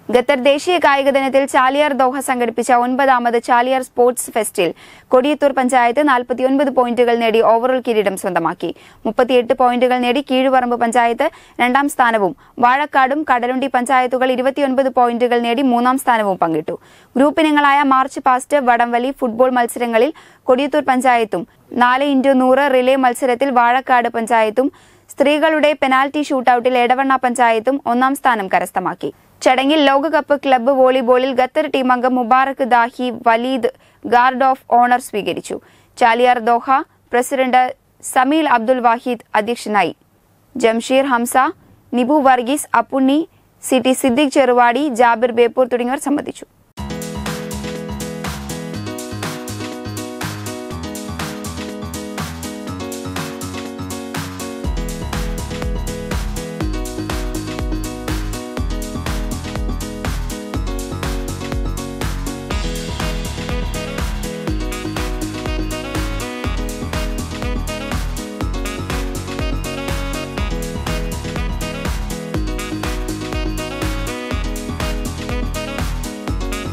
Qatar ദേശീയ കായിക ദിനത്തിൽ ചാലിയാർ ദോഹ സംഘടിപ്പിച്ച ഒൻപതാമത് ചാലിയാർ സ്പോർട്സ് ഫെസ്റ്റിൽ കൊടിയത്തൂർ പഞ്ചായത്ത് നാൽപ്പത്തിയൊൻപത് പോയിന്റുകൾ നേടി ഓവറോൾ കിരീടം സ്വന്തമാക്കി മുപ്പത്തിയെട്ട് പോയിന്റുകൾ നേടി കീഴുപറമ്പ് പഞ്ചായത്ത് രണ്ടാം സ്ഥാനവും വാഴക്കാടും കടലുണ്ടി പഞ്ചായത്തുകൾ ഇരുപത്തിയൊൻപത് പോയിന്റുകൾ നേടി മൂന്നാം സ്ഥാനവും പങ്കിട്ടു ഗ്രൂപ്പിനങ്ങളായ മാർച്ച് പാസ്റ്റ് വടംവലി ഫുട്ബോൾ മത്സരങ്ങളിൽ കൊടിയത്തൂർ പഞ്ചായത്തും നാല് ഇൻറ്റു നൂറ് റിലേ മത്സരത്തിൽ വാഴക്കാട് പഞ്ചായത്തും സ്ത്രീകളുടെ പെനാൽറ്റി ഷൂട്ടൌട്ടിൽ എടവണ്ണ പഞ്ചായത്തും ഒന്നാം സ്ഥാനം കരസ്ഥമാക്കി ചടങ്ങിൽ ലോകകപ്പ് ക്ലബ്ബ് വോളിബോളിൽ ഖത്തർ ടീം അംഗം Mubarak Dahi Waleed guard of honour സ്വീകരിച്ചു ചാലിയാർ ദോഹ പ്രസിഡന്റ് സമീൽ അബ്ദുൽ വാഹിദ് അധ്യക്ഷനായി ജംഷീർ ഹംസ നിബു വർഗീസ് അപ്പുണ്ണി സി ടി സിദ്ദിഖ് ചെറുവാടി ജാബിർ ബേപ്പൂർ തുടങ്ങിയവർ സംബന്ധിച്ചു